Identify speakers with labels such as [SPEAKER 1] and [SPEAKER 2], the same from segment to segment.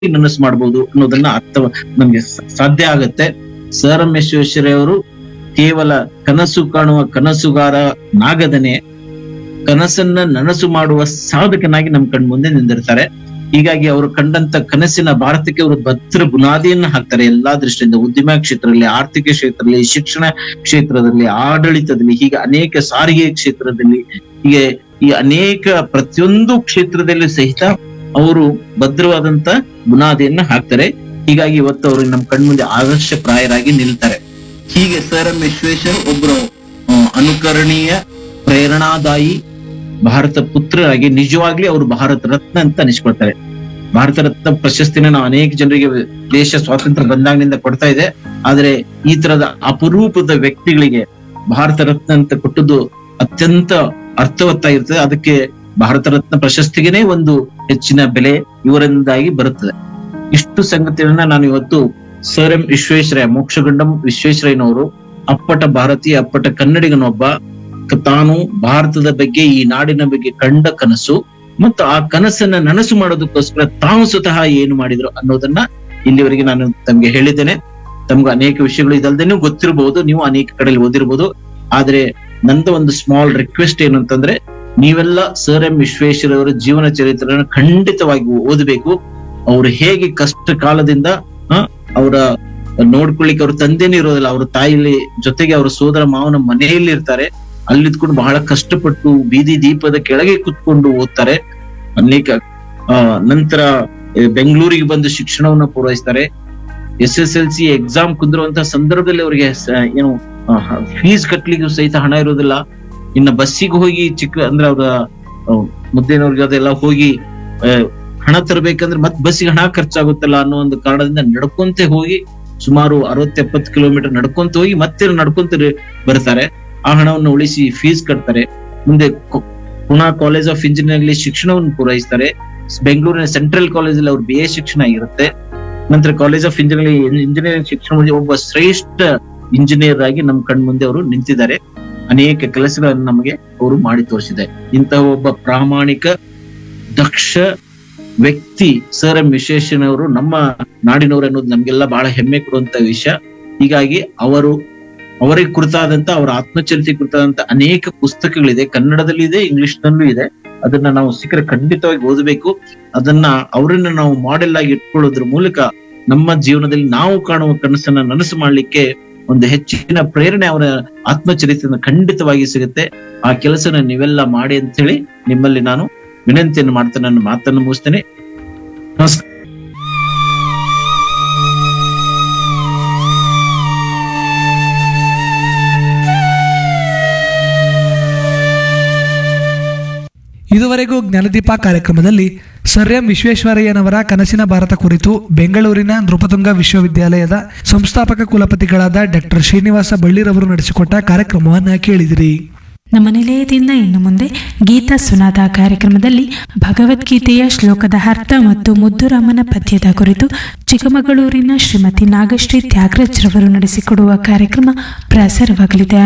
[SPEAKER 1] ನನಸು ಮಾಡಬಹುದು ಅನ್ನೋದನ್ನ ಅರ್ಥ ನಮ್ಗೆ ಸ- ಸಾಧ್ಯ ಆಗತ್ತೆ ಸರ್ ಎಂ ವಿಶ್ವೇಶ್ವರಯ್ಯ ಅವರು ಕೇವಲ ಕನಸು ಕಾಣುವ ಕನಸುಗಾರ ನಾಗದನೆ ಕನಸನ್ನ ನನಸು ಮಾಡುವ ಸಾಧಕನಾಗಿ ನಮ್ ಕಣ್ ಮುಂದೆ ನಿಂದಿರ್ತಾರೆ ಹೀಗಾಗಿ ಅವರು ಕಂಡಂತ ಕನಸಿನ ಭಾರತಕ್ಕೆ ಅವರು ಭದ್ರ ಬುನಾದಿಯನ್ನ ಹಾಕ್ತಾರೆ ಎಲ್ಲಾ ದೃಷ್ಟಿಯಿಂದ ಉದ್ಯಮ ಕ್ಷೇತ್ರದಲ್ಲಿ ಆರ್ಥಿಕ ಕ್ಷೇತ್ರದಲ್ಲಿ ಶಿಕ್ಷಣ ಕ್ಷೇತ್ರದಲ್ಲಿ ಆಡಳಿತದಲ್ಲಿ ಹೀಗೆ ಅನೇಕ ಸಾರಿಗೆ ಕ್ಷೇತ್ರದಲ್ಲಿ ಹೀಗೆ ಈ ಅನೇಕ ಪ್ರತಿಯೊಂದು ಕ್ಷೇತ್ರದಲ್ಲಿ ಸಹಿತ ಅವರು ಭದ್ರವಾದಂತ ಬುನಾದಿಯನ್ನ ಹಾಕ್ತಾರೆ ಹೀಗಾಗಿ ಇವತ್ತು ಅವರು ನಮ್ಮ ಕಣ್ಮುಂದೆ ಆದರ್ಶಪ್ರಾಯರಾಗಿ ನಿಲ್ತಾರೆ ಹೀಗೆ ಸರ್ ಎಂ ವಿಶ್ವೇಶ್ವರ ಒಬ್ರು ಆ, ಅನುಕರಣೀಯ ಪ್ರೇರಣಾದಾಯಿ ಭಾರತ ಪುತ್ರರಾಗಿ ನಿಜವಾಗ್ಲಿ ಅವರು ಭಾರತ ರತ್ನ ಅಂತ ಅನಿಸ್ಕೊಳ್ತಾರೆ ಭಾರತ ರತ್ನ ಪ್ರಶಸ್ತಿನ ನಾವು ಅನೇಕ ಜನರಿಗೆ ದೇಶ ಸ್ವಾತಂತ್ರ್ಯ ಬಂದಾಗಿನಿಂದ ಕೊಡ್ತಾ ಇದೆ ಆದ್ರೆ ಈ ತರದ ಅಪರೂಪದ ವ್ಯಕ್ತಿಗಳಿಗೆ ಭಾರತ ರತ್ನ ಅಂತ ಕೊಟ್ಟದ್ದು ಅತ್ಯಂತ ಅರ್ಥವತ್ತಾಗಿರ್ತದೆ ಅದಕ್ಕೆ ಭಾರತ ರತ್ನ ಪ್ರಶಸ್ತಿಗೆನೇ ಒಂದು ಹೆಚ್ಚಿನ ಬೆಲೆ ಇವರಿಂದಾಗಿ ಬರುತ್ತದೆ ಇಷ್ಟು ಸಂಗತಿಗಳನ್ನ ನಾನು ಇವತ್ತು ಸರ್ ಎಂ ವಿಶ್ವೇಶ್ವರಯ್ಯ ಮೋಕ್ಷಗುಂಡಂ ವಿಶ್ವೇಶ್ವರಯ್ಯನವರು ಅಪ್ಪಟ ಭಾರತೀಯ ಅಪ್ಪಟ ಕನ್ನಡಿಗನೊಬ್ಬ ಕ- ತಾನು ಭಾರತದ ಬಗ್ಗೆ ಈ ನಾಡಿನ ಬಗ್ಗೆ ಕಂಡ ಕನಸು ಮತ್ತು ಆ ಕನಸನ್ನ ನನಸು ಮಾಡೋದಕ್ಕೋಸ್ಕರ ತಾವು ಸ್ವತಃ ಏನು ಮಾಡಿದ್ರು ಅನ್ನೋದನ್ನ ಇಲ್ಲಿವರೆಗೆ ನಾನು ತಮ್ಗೆ ಹೇಳಿದ್ದೇನೆ ತಮ್ಗೆ ಅನೇಕ ವಿಷಯಗಳು ಇದಲ್ದೇನೂ ಗೊತ್ತಿರಬಹುದು ನೀವು ಅನೇಕ ಕಡೆಯಲ್ಲಿ ಓದಿರ್ಬೋದು ಆದ್ರೆ ನಂದ ಒಂದು ಸ್ಮಾಲ್ ರಿಕ್ವೆಸ್ಟ್ ಏನು ಅಂತಂದ್ರೆ ನೀವೆಲ್ಲ ಸರ್ ಎಂ ವಿಶ್ವೇಶ್ವರಯ್ಯ ಅವರ ಜೀವನ ಚರಿತ್ರೆಯನ್ನು ಖಂಡಿತವಾಗಿ ಓದಬೇಕು ಅವ್ರು ಹೇಗೆ ಕಷ್ಟ ಕಾಲದಿಂದ ಆ, ಅವರ ನೋಡ್ಕೊಳ್ಳಿಕ್ಕೆ ಅವ್ರ ತಂದೆನೇ ಇರೋದಿಲ್ಲ ಅವ್ರ ತಾಯಿಲಿ ಜೊತೆಗೆ ಅವ್ರ ಸೋದರ ಮಾವನ ಮನೆಯಲ್ಲಿ ಇರ್ತಾರೆ ಅಲ್ಲಿದ್ಕೊಂಡು ಬಹಳ ಕಷ್ಟಪಟ್ಟು ಬೀದಿ ದೀಪದ ಕೆಳಗೆ ಕುತ್ಕೊಂಡು ಓದ್ತಾರೆ ಅನೇಕ ಆ, ನಂತರ ಆ, ಬೆಂಗಳೂರಿಗೆ ಬಂದು ಶಿಕ್ಷಣವನ್ನ ಪೂರೈಸ್ತಾರೆ S S L C exam ಕುಂದಿರುವಂತಹ ಸಂದರ್ಭದಲ್ಲಿ ಅವರಿಗೆ ಸ- ಏನು ಫೀಸ್ ಕಟ್ಲಿಕ್ಕೆ ಸಹಿತ ಹಣ ಇರೋದಿಲ್ಲ ಇನ್ನ ಬಸ್ಸಿಗೆ ಹೋಗಿ ಚಿಕ್ಕ ಅಂದ್ರೆ ಅವರ ಮುದ್ದೇನವ್ರಿಗೆ ಅದೆಲ್ಲ ಹೋಗಿ ಆ, ಹಣ ತರಬೇಕಂದ್ರೆ ಮತ್ ಬಸ್ಸಿಗೆ ಹಣ ಖರ್ಚಾಗುತ್ತಲ್ಲ ಅನ್ನೋ ಒಂದು ಕಾರಣದಿಂದ ನಡ್ಕೊಂತೆ ಹೋಗಿ ಸುಮಾರು ಅರವತ್ ಎಪ್ಪತ್ತು ಕಿಲೋಮೀಟರ್ ನಡ್ಕೊಂತ ಹೋಗಿ ಮತ್ತೆ ನಡ್ಕೊಂತ ರೆ- ಬರ್ತಾರೆ ಆ ಹಣವನ್ನು ಉಳಿಸಿ ಫೀಸ್ ಕಟ್ತಾರೆ ಮುಂದೆ ಕು- ಪುಣಾ ಕಾಲೇಜ್ ಆಫ್ ಇಂಜಿನಿಯರಿಂಗ್ ಶಿಕ್ಷಣವನ್ನು ಪೂರೈಸ್ತಾರೆ ಬೆಂಗಳೂರಿನ ಸೆಂಟ್ರಲ್ ಕಾಲೇಜಲ್ಲಿ ಅವ್ರ ಬಿ ಎ ಶಿಕ್ಷಣ ಇರುತ್ತೆ ನಂತರ ಕಾಲೇಜ್ ಆಫ್ ಇಂಜಿನಿಯರಿಂಗ್ ಇಂಜಿನಿಯರಿಂಗ್ ಶಿಕ್ಷಣ ಒಬ್ಬ ಶ್ರೇಷ್ಠ ಇಂಜಿನಿಯರ್ ಆಗಿ ನಮ್ಮ ಕಣ್ ಮುಂದೆ ಅವರು ನಿಂತಿದ್ದಾರೆ ಅನೇಕ ಕೆಲಸಗಳನ್ನು ನಮಗೆ ಅವರು ಮಾಡಿ ತೋರಿಸಿದ್ದಾರೆ ಇಂತಹ ಒಬ್ಬ ಪ್ರಾಮಾಣಿಕ ದಕ್ಷ ವ್ಯಕ್ತಿ ಸರ್ ಎಂ ವಿಶ್ವೇಶ್ವರಯ್ಯನವರು ನಮ್ಮ ನಾಡಿನವರು ಅನ್ನೋದು ನಮ್ಗೆಲ್ಲ ಬಹಳ ಹೆಮ್ಮೆ ಕೊಡುವಂತ ವಿಷಯ ಹೀಗಾಗಿ ಅವರು ಅವರಿಗೆ ಕುರಿತಾದಂತ ಅವರ ಆತ್ಮಚರಿತೆ ಕುರಿತಾದಂತ ಅನೇಕ ಪುಸ್ತಕಗಳಿದೆ ಕನ್ನಡದಲ್ಲಿ ಇದೆ ಇಂಗ್ಲಿಷ್ ನಲ್ಲೂ ಇದೆ ಅದನ್ನ ನಾವು ಸಿಕ್ಕರೆ ಖಂಡಿತವಾಗಿ ಓದಬೇಕು ಅದನ್ನ ಅವರನ್ನ ನಾವು ಮಾಡೆಲ್ ಆಗಿ ಇಟ್ಕೊಳ್ಳೋದ್ರ ಮೂಲಕ ನಮ್ಮ ಜೀವನದಲ್ಲಿ ನಾವು ಕಾಣುವ ಕನಸನ್ನ ನನಸು ಮಾಡ್ಲಿಕ್ಕೆ ಒಂದು ಹೆಚ್ಚಿನ ಪ್ರೇರಣೆ ಅವರ ಆತ್ಮಚರಿತ್ರೆಯಿಂದ ಖಂಡಿತವಾಗಿ ಸಿಗುತ್ತೆ ಆ ಕೆಲಸನ ನೀವೆಲ್ಲ ಮಾಡಿ ಅಂತ ಹೇಳಿ ನಿಮ್ಮಲ್ಲಿ ನಾನು ವಿನಂತಿಯನ್ನು ಮಾಡ್ತಾ ನನ್ನ ಮಾತನ್ನು ಮುಗಿಸ್ತೇನೆ ನಮಸ್ಕಾರ
[SPEAKER 2] ಇದುವರೆಗೂ ಜ್ಞಾನದೀಪ ಕಾರ್ಯಕ್ರಮದಲ್ಲಿ ಸರ್ ಎಂ ವಿಶ್ವೇಶ್ವರಯ್ಯನವರ ಕನಸಿನ ಭಾರತ ಕುರಿತು ಬೆಂಗಳೂರಿನ ನೃಪತುಂಗ ವಿಶ್ವವಿದ್ಯಾಲಯದ ಸಂಸ್ಥಾಪಕ ಕುಲಪತಿಗಳಾದ ಡಾಕ್ಟರ್ ಶ್ರೀನಿವಾಸ ಬಳ್ಳಿರವರು ನಡೆಸಿಕೊಟ್ಟ ಕಾರ್ಯಕ್ರಮವನ್ನು ಕೇಳಿದಿರಿ
[SPEAKER 3] ನಮ್ಮ ನಿಲಯದಿಂದ ಇನ್ನು ಮುಂದೆ ಗೀತಾ ಸುನಾದ ಕಾರ್ಯಕ್ರಮದಲ್ಲಿ ಭಗವದ್ಗೀತೆಯ ಶ್ಲೋಕದ ಅರ್ಥ ಮತ್ತು ಮುದ್ದುರಾಮನ ಪದ್ಯದ ಕುರಿತು ಚಿಕ್ಕಮಗಳೂರಿನ ಶ್ರೀಮತಿ ನಾಗಶ್ರೀ ತ್ಯಾಗರಾಜ್ ರವರು ನಡೆಸಿಕೊಡುವ ಕಾರ್ಯಕ್ರಮ ಪ್ರಸಾರವಾಗಲಿದೆ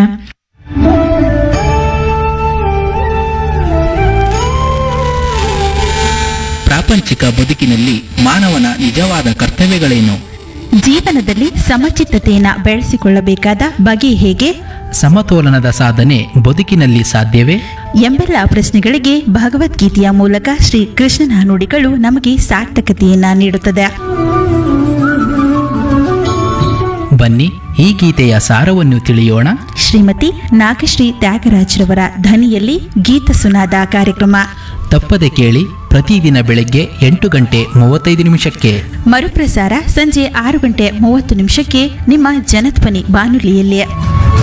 [SPEAKER 4] ಪ್ರಾಪಂಚಿಕ ಬದುಕಿನಲ್ಲಿ ಮಾನವನ ನಿಜವಾದ ಕರ್ತವ್ಯಗಳೇನು
[SPEAKER 5] ಜೀವನದಲ್ಲಿ ಸಮಚಿತ್ತತೆಯನ್ನು ಬೆಳೆಸಿಕೊಳ್ಳಬೇಕಾದ ಬಗೆ ಹೇಗೆ
[SPEAKER 4] ಸಮತೋಲನದ ಸಾಧನೆ ಬದುಕಿನಲ್ಲಿ ಸಾಧ್ಯವೇ
[SPEAKER 5] ಎಂಬೆಲ್ಲ ಪ್ರಶ್ನೆಗಳಿಗೆ ಭಗವದ್ಗೀತೆಯ ಮೂಲಕ ಶ್ರೀ ಕೃಷ್ಣನ ನುಡಿಗಳು ನಮಗೆ ಸಾರ್ಥಕತೆಯನ್ನ ನೀಡುತ್ತದೆ
[SPEAKER 4] ಬನ್ನಿ ಈ ಗೀತೆಯ ಸಾರವನ್ನು ತಿಳಿಯೋಣ
[SPEAKER 5] ಶ್ರೀಮತಿ ನಾಗಶ್ರೀ ತ್ಯಾಗರಾಜ್ರವರ ಧ್ವನಿಯಲ್ಲಿ ಗೀತ ಸುನಾದ ಕಾರ್ಯಕ್ರಮ
[SPEAKER 4] ತಪ್ಪದೆ ಕೇಳಿ ಪ್ರತಿದಿನ ಬೆಳಗ್ಗೆ ಎಂಟು ಗಂಟೆ ಮೂವತ್ತೈದು ನಿಮಿಷಕ್ಕೆ
[SPEAKER 5] ಮರುಪ್ರಸಾರ ಸಂಜೆ ಆರು ಗಂಟೆ ಮೂವತ್ತು ನಿಮಿಷಕ್ಕೆ ನಿಮ್ಮ ಜನಧ್ವನಿ ಬಾನುಲಿಯಲ್ಲಿ